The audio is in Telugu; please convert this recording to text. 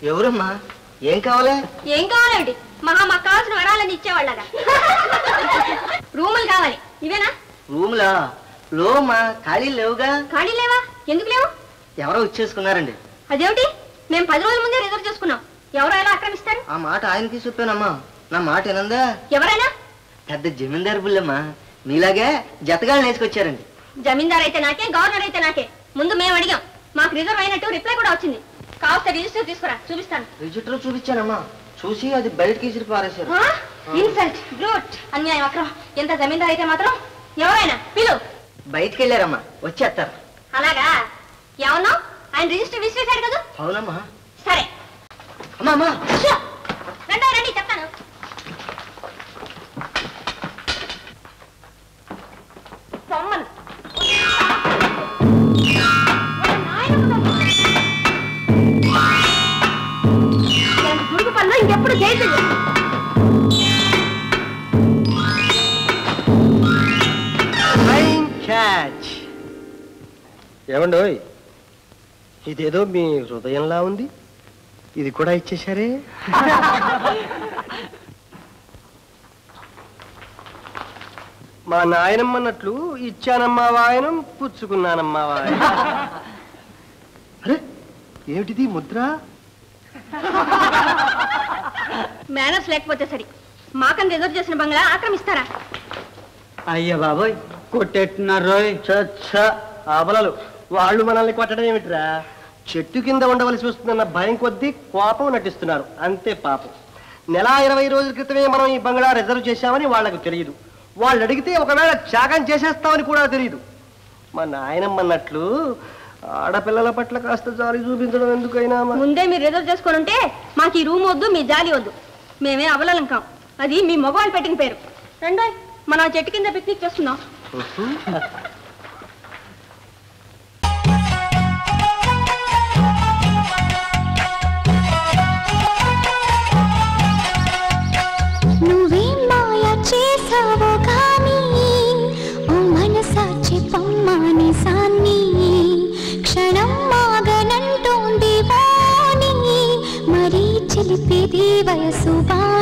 ఎవరమ్మా ఏం కావాలి ఏం కావాలండి మహా మాకు కావాల్సిన వరాలని ఇచ్చేవాళ్ళగా రూములు కావాలి ఇవేనా రూమ్లా లోమా ఖాళీ లేవుగా ఖాళీ లేవా ఎందుకు లేవు ఎవరో ఇచ్చేసుకున్నారండి అదేమిటి మేము పది రోజుల ముందే రిజర్వ్ చేసుకున్నాం ఎవరు ఎలా ఆక్రమిస్తారు ఆ మాట ఆయనకి చెప్పానమ్మా నా మాట ఏనందా ఎవరైనా పెద్ద జమీందారు బుల్లమ్మా మీలాగే జతగాళ్ళు వేసుకొచ్చారండి జమీందార్ అయితే నాకే గవర్నర్ అయితే నాకే ముందు మేము అడిగాం మాకు రిజర్వ్ అయినట్టు రిప్లై కూడా వచ్చింది కావస్తే రిజిస్టర్ తీసుకురా చూపిస్తాను రిజిస్టర్ చూపించానమ్మా చూసి అది బయటకి ఇసిరి పారేశారు ఇన్సల్ట్ బ్రూట్ అన్యాయం అక్రమం ఎంత జమీందార్ అయితే మాత్రం ఎవరైనా పిలు బయటికి వెళ్ళారమ్మా వచ్చేస్తారు అలాగా ఏమన్నా ఆయన రిజిస్టర్ విసిరేశాడు కదా అవునమ్మా సరే అమ్మా అమ్మా షో! రండి రండి చెప్తాను పొమ్మను. వాళ్ళ నాయనమ్మ ఇలాంటి దుడుకు పనులు ఇంకెప్పుడు చేయలేదు ఫైన్ క్యాచ్ ఏమండోయ్ ఇదేదో మీ హృదయంలా ఉంది ఇది కూడా ఇచ్చేశారే మా నాయనమ్మన్నట్లు ఇచ్చానమ్మా వాయనం పుచ్చుకున్నానమ్మా వాయనం అరే ఏమిటిది ముద్ర మేనర్స్ లేకపోతే సరి మాకని రిజర్వ్ చేసిన బంగ్లా ఆక్రమిస్తారా అయ్య బాబోయ్ కొట్టేట్టున్నారు రోయ్ ఆబలలు వాళ్ళు మనల్ని కొట్టడం ఏమిట్రా చెట్టు కింద ఉండవలసి వస్తుందన్న భయం కొద్దీ కోపం నటిస్తున్నారు అంతే పాపం నెల ఇరవై రోజుల క్రితమే మనం ఈ బంగ్లా రిజర్వ్ చేశామని వాళ్ళకు తెలియదు వాళ్ళు అడిగితే ఒకవేళ త్యాగం చేసేస్తామని కూడా తెలియదు మా నాయనమ్మన్నట్లు ఆడపిల్లల పట్ల కాస్త జాలి చూపించడం ఎందుకైనా మ- ముందే మీరు రిజర్వ్ చేసుకొని ఉంటే మాకు ఈ రూమ్ వద్దు మీ జాలి వద్దు మేమే అవలలం కాం అది మీ మగవాళ్ళు పెట్టిన పేరు రండి మనం ఆ చెట్టు కింద పిక్నిక్ చేస్తున్నాం నువ్వేం మాయ చేసావో కానీ ఓ మనసాచి పమ్మాని సాన్ని క్షణం మాగనంటోంది వాణి మరీ చిలిపిది వయసు వాణి